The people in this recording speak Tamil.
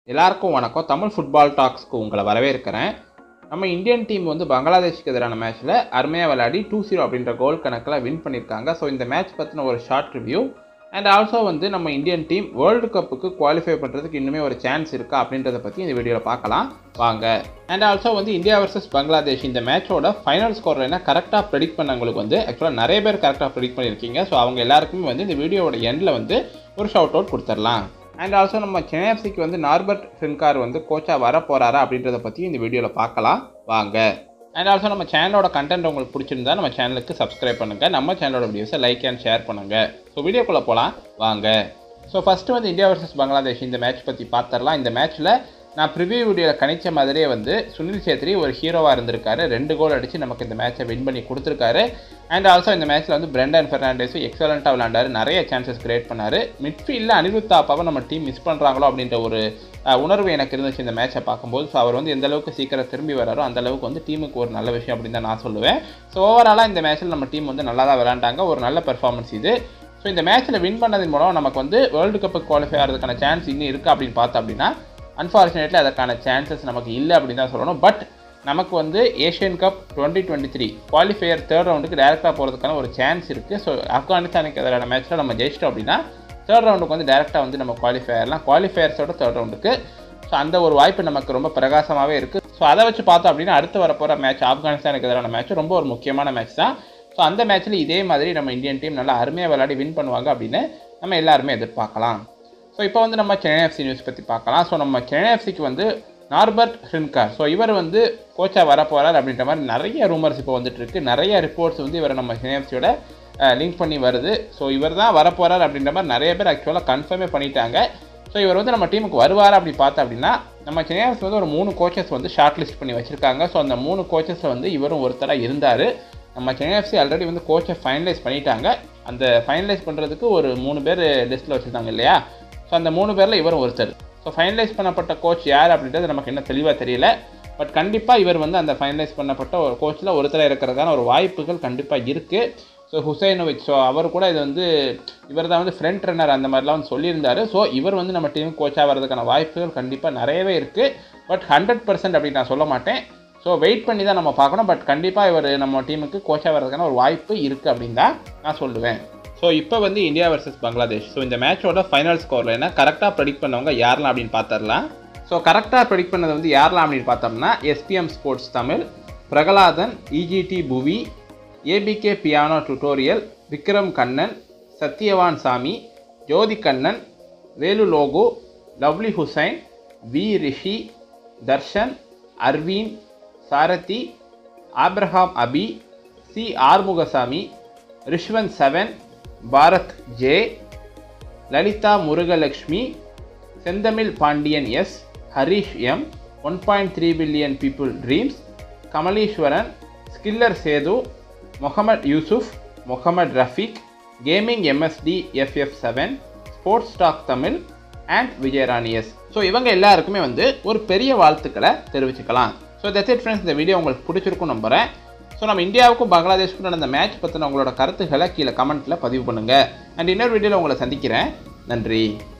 எல்லாருக்கும் வணக்கம் தமிழ் ஃபுட்பால் டாக்ஸ்க்கு உங்களை வரவேற்கிறேன் நம்ம இந்தியன் டீம் வந்து பங்களாதேஷ்க்கு எதிரான மேட்ச்சில் அருமையாக விளையாடி டூ ஜீரோ அப்படின்ற கோல் கணக்கில் வின் பண்ணியிருக்காங்க ஸோ இந்த மேட்ச் பற்றின ஒரு ஷார்ட் ரிவ்யூ அண்ட் ஆல்சோ வந்து நம்ம இந்தியன் டீம் வேர்ல்டு கப்புக்கு குவாலிஃபை பண்ணுறதுக்கு இன்னுமே ஒரு சான்ஸ் இருக்கா அப்படின்றத பற்றி இந்த வீடியோவில் பார்க்கலாம் வாங்க அண்ட் ஆல்சோ வந்து இந்தியா வர்சஸ் பங்களாதேஷ் இந்த மேட்சோட ஃபைனல் ஸ்கோர் என்ன கரெக்டாக ப்ரெடிக்ட் பண்ணவங்களுக்கு வந்து ஆக்சுவலாக நிறைய பேர் கரெக்டாக ப்ரெடிக்ட் பண்ணியிருக்கீங்க ஸோ அவங்க எல்லாருக்குமே வந்து இந்த வீடியோவோட எண்டில் வந்து ஒரு ஷவுட் அவுட் கொடுத்துடலாம் அண்ட் ஆல்சோ நம்ம சென்னைஎஃப்சிக்கு வந்து நார்பர்ட் ஃபின்கார் வந்து கோச்சாக வர போகிறாரா அப்படின்றத பற்றி இந்த வீடியோவில் பார்க்கலாம் வாங்க அண்ட் ஆல்சோ நம்ம சேனலோட கண்டென்ட் உங்களுக்கு பிடிச்சிருந்தா நம்ம சேனலுக்கு சப்ஸ்கிரைப் பண்ணுங்கள் நம்ம சேனலோட வீடியோஸை லைக் அண்ட் ஷேர் பண்ணுங்கள் ஸோ வீடியோக்குள்ளே போகலாம் வாங்க ஸோ ஃபஸ்ட்டு வந்து இந்தியா வர்சஸ் பங்களாதேஷ் இந்த மேட்ச் பற்றி பார்த்துடலாம் இந்த மேட்ச்சில் நான் ப்ரிவியூ வீடியோவில் கணிச்ச மாதிரியே வந்து சுனில் சேத்ரி ஒரு ஹீரோவாக இருந்திருக்காரு ரெண்டு கோல் அடித்து நமக்கு இந்த மேட்சை வின் பண்ணி கொடுத்துருக்காரு அண்ட் ஆல்சோ இந்த மேட்ச்சில் வந்து பிரெண்டன் ஃபெர்னாண்டஸும் எக்ஸலண்ட்டாக விளாண்டாரு நிறைய சான்சஸ் கிரியேட் பண்ணார் மிட்ஃபீல்டில் அனிருத் தாப்பாவை நம்ம டீம் மிஸ் பண்ணுறாங்களோ அப்படின்ற ஒரு அஹ், உணர்வு எனக்கு இருந்துச்சு இந்த மேட்சை பார்க்கும்போது ஸோ அவர் வந்து எந்த அளவுக்கு சீக்கிரம் திரும்பி வராரோ அந்த அளவுக்கு வந்து டீமுக்கு ஒரு நல்ல விஷயம் அப்படின்னு தான் நான் சொல்லுவேன் ஸோ ஓவராலாக இந்த மேட்ச்சில் நம்ம டீம் வந்து நல்லா தான் விளாண்டாங்க ஒரு நல்ல பெர்ஃபார்மன்ஸ் இது ஸோ இந்த மேட்ச்சில் வின் பண்ணதன் மூலம் நமக்கு வந்து வேர்ல்டு கப்புக்கு குவாலிஃபை ஆகிறதுக்கான சான்ஸ் இன்னும் இருக்குது அப்படின்னு பார்த்தோம் அப்படின்னா அன்ஃபார்ச்சுனேட்லி அதற்கான சான்சஸ் நமக்கு இல்லை அப்படின்னு தான் சொல்லணும் பட் நமக்கு வந்து Asian cup twenty twenty three qualifier third ரவுண்டுக்கு டேரெக்டாக போகிறதுக்கான ஒரு சான்ஸ் இருக்குது ஸோ ஆப்கானிஸ்தானுக்கு எதிரான மேட்ச்சில் நம்ம ஜெயிச்சிட்டோம் அப்படின்னா தேர்ட் ரவுண்டுக்கு வந்து டேரெக்டாக வந்து நம்ம குவாலிஃபை ஆகலாம் குவாலிஃபையர்ஸோட தேர்ட் ரவுண்டுக்கு ஸோ அந்த ஒரு வாய்ப்பு நமக்கு ரொம்ப பிரகாசமாகவே இருக்குது ஸோ அதை வச்சு பார்த்தோம் அப்படின்னா அடுத்து வரப்போகிற மேட்ச் ஆப்கானிஸ்தானுக்கு எதிரான மேட்ச் ரொம்ப ஒரு முக்கியமான மேட்ச் தான் ஸோ அந்த மேட்ச்சில் இதே மாதிரி நம்ம இந்தியன் டீம் நல்லா அருமையாக விளையாடி வின் பண்ணுவாங்க அப்படின்னு நம்ம எல்லாருமே எதிர்பார்க்கலாம் ஸோ இப்போ வந்து நம்ம சென்னை எஃப்சி நியூஸ் பற்றி பார்க்கலாம் ஸோ நம்ம சென்னை எஃப்சிக்கு வந்து நார்பர்ட் ஹின்கார் ஸோ இவர் வந்து கோச்சாக வர போகிறார் அப்படின்ற மாதிரி நிறைய ரூமர்ஸ் இப்போ வந்துட்டு இருக்கு நிறைய ரிப்போர்ட்ஸ் வந்து இவரை நம்ம சென்னை எஃப்சியோட லிங்க் பண்ணி வருது ஸோ இவர் தான் வர போகிறார் அப்படின்ற மாதிரி நிறைய பேர் ஆக்சுவலாக கன்ஃபார்மே பண்ணிட்டாங்க ஸோ இவர் வந்து நம்ம டீமுக்கு வருவார் அப்படி பார்த்தோம் அப்படின்னா நம்ம சென்னை எஃப்சி வந்து ஒரு மூணு கோச்சஸ் வந்து ஷார்ட் லிஸ்ட் பண்ணி வச்சுருக்காங்க ஸோ அந்த மூணு கோச்சஸில் வந்து இவரும் ஒருத்தராக இருந்தார் நம்ம சென்னை எஃப்சி ஆல்ரெடி வந்து கோச்சை ஃபைனலைஸ் பண்ணிட்டாங்க அந்த ஃபைனலைஸ் பண்ணுறதுக்கு ஒரு மூணு பேர் லிஸ்ட்டில் வச்சுருந்தாங்க இல்லையா ஸோ அந்த மூணு பேரில் இவரும் ஒருத்தர் ஸோ ஃபைனலைஸ் பண்ணப்பட்ட கோச் யார் அப்படின்றது நமக்கு இன்னும் தெளிவாக தெரியல பட் கண்டிப்பாக இவர் வந்து அந்த ஃபைனலைஸ் பண்ணப்பட்ட ஒரு கோச்சில் ஒருத்தராக இருக்கிறதுக்கான ஒரு வாய்ப்புகள் கண்டிப்பாக இருக்குது ஸோ ஹுசைனோவிச் ஸோ அவர் கூட இது வந்து இவர் தான் வந்து ஃப்ரண்ட் ரன்னர் அந்த மாதிரிலாம் வந்து சொல்லியிருந்தாரு ஸோ இவர் வந்து நம்ம டீம் கோச்சாக வர்றதுக்கான வாய்ப்புகள் கண்டிப்பாக நிறையவே இருக்குது பட் ஹண்ட்ரட் பர்சன்ட் அப்படின்னு நான் சொல்ல மாட்டேன் ஸோ வெயிட் பண்ணி தான் நம்ம பார்க்கணும் பட் கண்டிப்பாக இவர் நம்ம டீமுக்கு கோச்சாக வர்றதுக்கான ஒரு வாய்ப்பு இருக்குது அப்படின்னு தான் நான் சொல்லுவேன் ஸோ இப்போ வந்து இந்தியா வர்சஸ் பங்களாதேஷ் ஸோ இந்த மேட்சோட ஃபைனல் ஸ்கோரில் என்ன கரெக்டாக ப்ரெடிக்ட் பண்ணவங்க யாரெல்லாம் அப்படின்னு பார்த்துடலாம் ஸோ கரெக்டாக ப்ரெடிக்ட் பண்ணது வந்து யாரெல்லாம் அப்படின்னு பார்த்தோம்னா SPM sports Tamil Prahaladhan EGT Bhuvi APK piano tutorial Vikram Kannan Sathyavan Sami Jothi Kannan Velu logo lovely Hussain V Rishi Darshan Arveen Sarathi Abraham Abi C Arumugasamy Rishwanth seven Bharath J Lalitha Murugalakshmi Senthamizh Pandiyan S Harish M one point three billion people dreams Kamaleeswaran skiller Sethu Mohammed Yusuf Mohammed Rafeeq gaming MSD FF seven sports stock Tamil and Vijayarani S so இவங்க எல்லாருக்குமே வந்து ஒரு பெரிய வாழ்த்துக்களை தெரிவிச்சுக்கலாம் ஸோ தட்ஸ் இட் ஃப்ரெண்ட்ஸ் இந்த வீடியோ உங்களுக்கு பிடிச்சிருக்கும் நம்புகிறேன் ஸோ நம்ம இந்தியாவுக்கும் பங்களாதேஷுக்கும் நடந்த மேட்ச் பற்றின உங்களோட கருத்துக்களை கீழே கமெண்ட்டில் பதிவு பண்ணுங்கள் அண்ட் இன்னொரு வீடியோவில் உங்களை சந்திக்கிறேன் நன்றி